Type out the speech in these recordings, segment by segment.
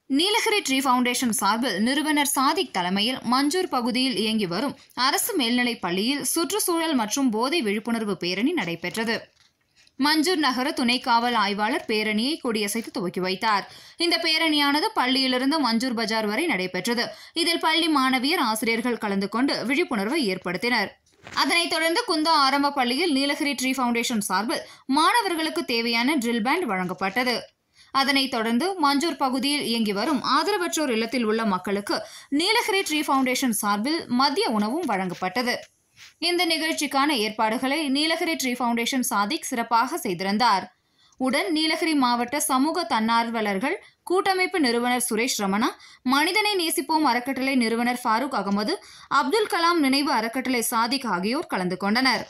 Nilgiri tree foundation சார்பில் நிறுவனர் சாதிக் தலைமையில் மஞ்சூர் பகுதியில் இயங்கி வரும் அரசு மேல்நிலைப் பள்ளியில் சுற்றுச்சூழல் மற்றும் போதை விழிப்புணர்வு பேரணி நடைபெற்றது மஞ்சூர் நகர துணை காவல் ஆய்வாளர் பேரணியை கொடியசைத்து துவக்கி வைத்தார் இந்த பேரணியானது பள்ளியிலிருந்து மஞ்சூர் பஜார் வரை நடைபெற்றது இதில் பள்ளி மாணவியர் ஆசிரியர்கள் கலந்து கொண்டு விழிப்புணர்வை ஏற்படுத்தினர் அதனைத் தொடர்ந்து குந்தா ஆரம்ப பள்ளியில் நீலகிரி ட்ரீ ஃபவுண்டேஷன் சார்பில் மாணவர்களுக்கு தேவையான ட்ரில் பேண்ட் வழங்கப்பட்டது அதனைத் தொடர்ந்து மஞ்சூர் பகுதியில் இயங்கி வரும் ஆதரவற்றோர் இல்லத்தில் உள்ள மக்களுக்கு நீலகிரி ட்ரீ ஃபவுண்டேஷன் சார்பில் மதிய உணவும் வழங்கப்பட்டது இந்த நிகழ்ச்சிக்கான ஏற்பாடுகளை நீலகிரி ட்ரீ ஃபவுண்டேஷன் சாதிக் சிறப்பாக செய்திருந்தார் உடன் நீலகிரி மாவட்ட சமூக தன்னார்வலர்கள் கூட்டமைப்பு நிறுவனர் சுரேஷ் ரமணா மனிதனை நேசிப்போம் அறக்கட்டளை நிறுவனர் ஃபாரூக் அகமது அப்துல் கலாம் நினைவு அறக்கட்டளை சாதிக் ஆகியோர் கலந்து கொண்டனர்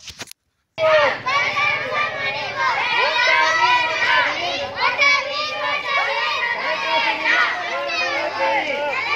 Hey!